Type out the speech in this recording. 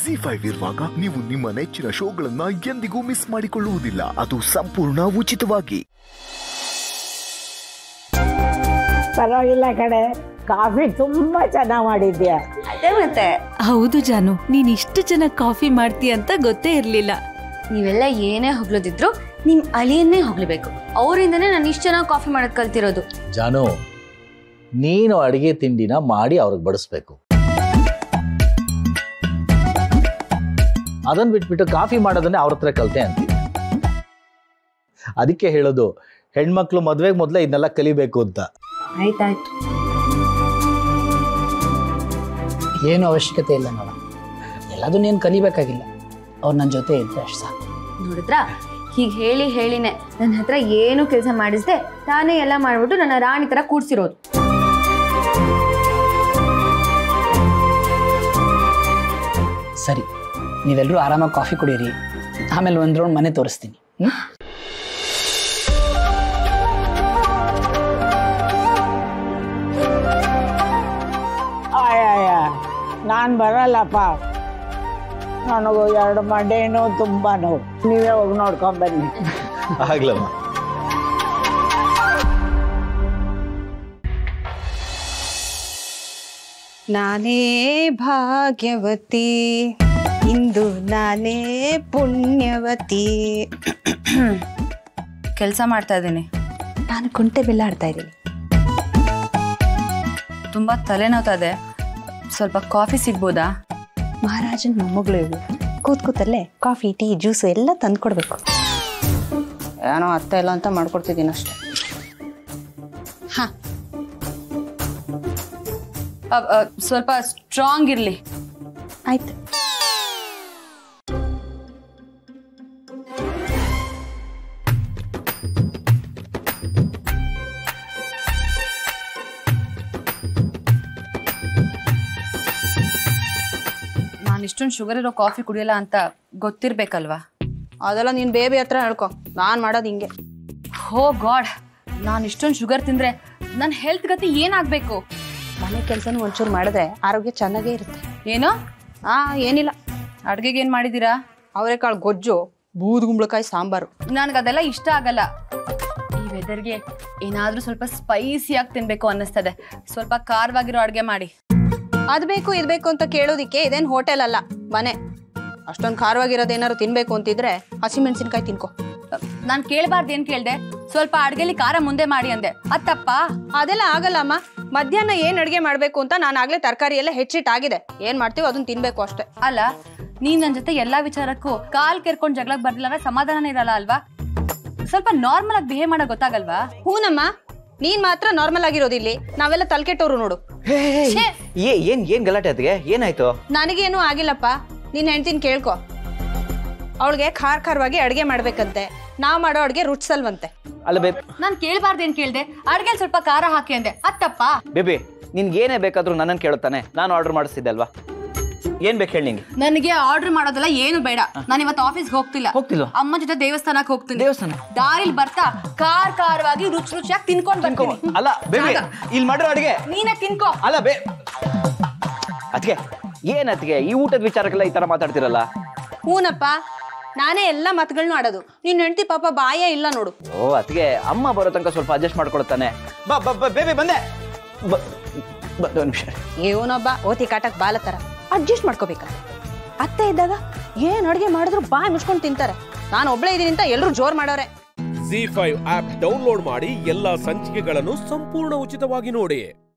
G five ಇರುವಾಗ ನೀವು ನಿಮ್ಮ ನೆಚ್ಚಿನ ಶೋಗಳನ್ನ ಎಂದಿಗೂ ಮಿಸ್ ಮಾಡಿಕೊಳ್ಳುವುದಿಲ್ಲ ಅದು ಸಂಪೂರ್ಣ ಉಚಿತವಾಗಿ ಪರವಾಗಿಲ್ಲ ಕಡೆ ಕಾಫಿ ತುಂಬಾ ಚೆನ್ನಾಗಿ ಮಾಡಿದ್ಯಾ ಅದೇ ಮತ್ತೆ ಹೌದು ಜಾನು ನೀನ್ ಇಷ್ಟು ಚೆನ್ನಾಗಿ ಕಾಫಿ ಮಾಡ್ತೀಯ ಅಂತ ಗೊತ್ತೇ ಇರ್ಲಿಲ್ಲ ನೀವೆಲ್ಲ ಏನೇ ಹೊಗಳದಿದ್ರು ನಿಮ್ ಅಳಿಯನ್ನೇ ಹೊಗಳ್ಬೇಕು ಅವರಿಂದನೇ ನಾನು ಇಷ್ಟು ಚೆನ್ನಾಗಿ ಕಾಫಿ ಮಾಡೋದ್ ಕಲ್ತಿರೋದು ಜಾನು ನೀನು ಅಡಿಗೆ ತಿಂಡಿನ ಮಾಡಿ ಅವ್ರಿಗೆ ಬಡಿಸ್ಬೇಕು ಅದನ್ನ ಬಿಟ್ಬಿಟ್ಟು ಕಾಫಿ ಮಾಡೋದನ್ನೇ ಅವ್ರ ಹತ್ರ ಕಲ್ತೆ ಅಂತೀವಿ ಅದಕ್ಕೆ ಹೇಳೋದು ಹೆಣ್ಮಕ್ಳು ಮದ್ವೆಗೆ ಮೊದಲೇ ಇದನ್ನೆಲ್ಲ ಕಲಿಬೇಕು ಅಂತ ಆಯ್ತಾಯ್ತು ಏನು ಅವಶ್ಯಕತೆ ಇಲ್ಲ ನೋಡ ಎಲ್ಲದನ್ನೇನು ಕಲಿಬೇಕಾಗಿಲ್ಲ ಅವ್ರು ನನ್ನ ಜೊತೆ ಇದ್ರೆ ಅಷ್ಟು ಸಾಕು ನೋಡಿದ್ರಾ ಹೀಗೆ ಹೇಳಿ ಹೇಳಿನೇ ನನ್ನ ಹತ್ರ ಏನು ಕೆಲಸ ಮಾಡಿಸ್ದೆ ತಾನೇ ಎಲ್ಲ ಮಾಡ್ಬಿಟ್ಟು ನನ್ನ ರಾಣಿ ತರ ಕೂಡ್ಸಿರೋದು ಸರಿ ನೀವೆಲ್ಲರೂ ಆರಾಮಾಗಿ ಕಾಫಿ ಕುಡೀರಿ ಆಮೇಲೆ ಒಂದು ರೌಂಡ್ ಮನೆ ತೋರಿಸ್ತೀನಿ ಹ್ಞೂ ಆಯ್ ನಾನು ಬರಲ್ಲಪ್ಪ ನನಗೂ ಎರಡು ಮಂಡೆ ನೋವು ತುಂಬಾ ನೋವು ನೀವೇ ಹೋಗಿ ನೋಡ್ಕೊಂಡ್ ಬನ್ನಿ ಆಗ್ಲಮ್ಮ ನಾನೇ ಭಾಗ್ಯವತಿ ಇಂದು ನಾನೇ ಪುಣ್ಯವತಿ ಕೆಲಸ ಮಾಡ್ತಾ ಇದ್ದೀನಿ ನಾನು ಕುಂಟೆ ಬೆಲ್ಲ ಆಡ್ತಾ ಇದ್ದೀನಿ ತುಂಬಾ ತಲೆನೋತಾ ಇದೆ ಸ್ವಲ್ಪ ಕಾಫಿ ಸಿಗ್ಬೋದಾ ಮಹಾರಾಜನ ಮೊಮ್ಮಗಳು ಇವು ಕೂತ್ ಕೂತಲ್ಲೇ ಕಾಫಿ ಟೀ ಜ್ಯೂಸು ಎಲ್ಲ ತಂದ್ಕೊಡ್ಬೇಕು ಏನೋ ಅತ್ತೆ ಇಲ್ಲ ಅಂತ ಮಾಡ್ಕೊಡ್ತಿದ್ದೀನಿ ಅಷ್ಟೇ ಹಾ ಅ- ಅ, ಸ್ವಲ್ಪ ಸ್ಟ್ರಾಂಗ್ ಇರ್ಲಿ ಆಯ್ತು ನಾನು ಇಷ್ಟೊಂದು ಶುಗರ್ ಇರೋ ಕಾಫಿ ಕುಡಿಯಲ್ಲ ಅಂತ ಗೊತ್ತಿರ್ಬೇಕಲ್ವಾ ಅದೆಲ್ಲ ನೀನು ಬೇಬಿ ಹತ್ರ ಹೇಳ್ಕೊ ನಾನು ಮಾಡೋದು ಹಿಂಗೆ ಹೋ ಗಾಡ್ ನಾನು ಇಷ್ಟೊಂದು ಶುಗರ್ ತಿಂದ್ರೆ ನನ್ನ ಹೆಲ್ತ್ ಗತಿ ಏನಾಗಬೇಕು ಮನೆ ಕೆಲಸನೂ ಒಂಚೂರು ಮಾಡಿದ್ರೆ ಆರೋಗ್ಯ ಚೆನ್ನಾಗೇ ಇರುತ್ತೆ ಏನೋ ಆ ಏನಿಲ್ಲ ಅಡ್ಗೆಗೆ ಏನು ಮಾಡಿದ್ದೀರಾ ಅವರೆಕಾಳು ಗೊಜ್ಜು ಬೂದ್ಗುಂಬಳಕಾಯಿ ಸಾಂಬಾರು ನನಗೆ ಅದೆಲ್ಲ ಇಷ್ಟ ಆಗಲ್ಲ ಈ ವೆದರ್ಗೆ ಏನಾದರೂ ಸ್ವಲ್ಪ ಸ್ಪೈಸಿಯಾಗಿ ತಿನ್ಬೇಕು ಅನ್ನಿಸ್ತದೆ ಸ್ವಲ್ಪ ಖಾರವಾಗಿರೋ ಅಡುಗೆ ಮಾಡಿ ಅದ್ ಬೇಕು ಇದ್ ಬೇಕು ಅಂತ ಕೇಳೋದಿಕ್ಕೆ ಇದೇನ್ ಹೋಟೆಲ್ ಅಲ್ಲ ಮನೆ ಅಷ್ಟೊಂದು ಖಾರವಾಗಿರೋದು ಏನಾರು ತಿನ್ಬೇಕು ಅಂತಿದ್ರೆ ಹಸಿಮೆಣಸಿನ್ಕಾಯಿ ತಿನ್ಕೋ ನಾನು ಕೇಳಬಾರ್ದು ಏನು ಕೇಳಿದೆ ಸ್ವಲ್ಪ ಅಡುಗೆಲಿ ಖಾರ ಮುಂದೆ ಮಾಡಿ ಅಂದೆ ಅದು ತಪ್ಪಾ ಅದೆಲ್ಲ ಆಗಲ್ಲ ಅಮ್ಮ ಮಧ್ಯಾಹ್ನ ಏನ್ ಅಡ್ಗೆ ಮಾಡ್ಬೇಕು ಅಂತ ನಾನು ಆಗ್ಲೇ ತರಕಾರಿ ಎಲ್ಲ ಹೆಚ್ಚಿಟ್ಟಾಗಿದೆ ಏನ್ ಮಾಡ್ತೀವಿ ಅದನ್ನ ತಿನ್ಬೇಕು ಅಷ್ಟೇ ಅಲ್ಲ ನೀನ್ ನನ್ನ ಜೊತೆ ಎಲ್ಲಾ ವಿಚಾರಕ್ಕೂ ಕಾಲ್ ಕೆರ್ಕೊಂಡು ಜಗಳಕ್ಕೆ ಬರ್ಲಿಲ್ಲ ಅಂದ್ರೆ ಸಮಾಧಾನನೇ ಇರಲ್ಲ ಅಲ್ವಾ ಸ್ವಲ್ಪ ನಾರ್ಮಲ್ ಆಗಿ ಬಿಹೇವ್ ಮಾಡೋ ಗೊತ್ತಾಗಲ್ವಾ ಹೂನಮ್ಮ ನೀನ್ ಮಾತ್ರ ನಾರ್ಮಲ್ ಆಗಿರೋದಿಲ್ಲಿ ನಾವೆಲ್ಲ ತಲ್ಕೆಟ್ಟೋರು ನೋಡು ಛೇ! ಏ ಏನ್ ಏನ್ ಗಲಾಟೆ ಅದ್ಗೆ ಏನಾಯ್ತು ನನಗೇನು ಆಗಿಲ್ಲಪ್ಪ ನಿನ್ ಹೆಂಡ್ತಿನ ಕೇಳ್ಕೊ ಅವಳಿಗೆ ಖಾರ ಖಾರವಾಗಿ ಅಡ್ಗೆ ಮಾಡ್ಬೇಕಂತೆ ನಾವ್ ಮಾಡೋ ಅಡ್ಗೆ ರುಚಿಸಲ್ವಂತೆ ಅಲ್ಲ ಬೇ ನಾನ್ ಕೇಳಬಾರ್ದು ಏನ್ ಕೇಳ್ದೆ ಅಡ್ಗೆಲ್ ಸ್ವಲ್ಪ ಖಾರ ಹಾಕಿ ಅಂದೆ ಅದ್ ತಪ್ಪಾ ಬೇಬಿ ನಿನ್ಗೆ ಏನೇ ಬೇಕಾದ್ರೂ ನನ್ನನ್ನು ಕೇಳುತ್ತಾನೆ ನಾನು ಆರ್ಡರ್ ಮಾಡಿಸ್ತಿದ್ದೆ ಅಲ್ವಾ ಏನ್ ಬೇಕು ಹೇಳಿ ನಿಂಗೆ ನನಗೆ ಆರ್ಡರ್ ಮಾಡೋದೆಲ್ಲ ಏನು ಬೇಡ ನಾನು ಇವತ್ತು ಆಫೀಸ್ಗೆ ಹೋಗ್ತಿಲ್ಲ ಹೋಗ್ತಿಲ್ವಾ? ಅಮ್ಮ ಜೊತೆ ದೇವಸ್ಥಾನಕ್ಕೆ ಹೋಗ್ತೀನಿ ದೇವಸ್ಥಾನ? ದಾರಿಲ್ ಬರ್ತಾ ಖಾರ ಖಾರವಾಗಿ ರುಚಿ ರುಚಿಯಾಗಿ ತಿನ್ಕೊಂಡ್ ಬರ್ತೀನಿ ಅಲ್ಲ ಬೇಬಿ ಇಲ್ಲಿ ಮಾಡಿರೋ ಅಡಿಗೆ ನೀನೇ ತಿನ್ಕೋ ಅಲ್ಲ ಬೇ ಅದಕ್ಕೆ ಏನ್ ಅದಕ್ಕೆ ಈ ಊಟದ ವಿಚಾರಕ್ಕೆಲ್ಲ ಈ ತರ ಮಾತಾಡ್ತಿರಲ್ಲ ಹೂನಪ್ಪ ನಾನೇ ಎಲ್ಲ ಮತ್ಗಳನ್ನೂ ಆಡೋದು ನಿನ್ ಹೆಂಡ್ತಿ ಪಾಪ ಬಾಯೇ ಇಲ್ಲ ನೋಡು ಓ ಅದಕ್ಕೆ ಅಮ್ಮ ಬರೋ ತನಕ ಸ್ವಲ್ಪ ಅಡ್ಜಸ್ಟ್ ಮಾಡ್ಕೊಳ್ತಾನೆ ಬಾ ಬಾ ಬಾ ಬೇಬಿ ಬಂದೆ ಬ- ಬ- ಒಂದ್ ನಿಮಿಷ ಇವನೊಬ್ಬ ಓತಿ ಕಾಟಕ್ ಬಾಲ ತರ ಅಡ್ಜಸ್ಟ್ ಮಾಡ್ಕೋಬೇಕ ಅತ್ತೆ ಇದ್ದಾಗ ಏನ್ ಅಡ್ಗೆ ಮಾಡಿದ್ರು ಬಾಯ್ ಮುಚ್ಕೊಂಡು ತಿಂತಾರೆ ನಾನು ಒಬ್ಳೇ ಇದೀನಿ ಅಂತ ಎಲ್ರು ಜೋರ್ ಮಾಡೋರೆ ಜಿ ಫೈವ್ ಆಪ್ ಡೌನ್ಲೋಡ್ ಮಾಡಿ ಎಲ್ಲಾ ಸಂಚಿಕೆಗಳನ್ನು ಸಂಪೂರ್ಣ ಉಚಿತವಾಗಿ ನೋಡಿ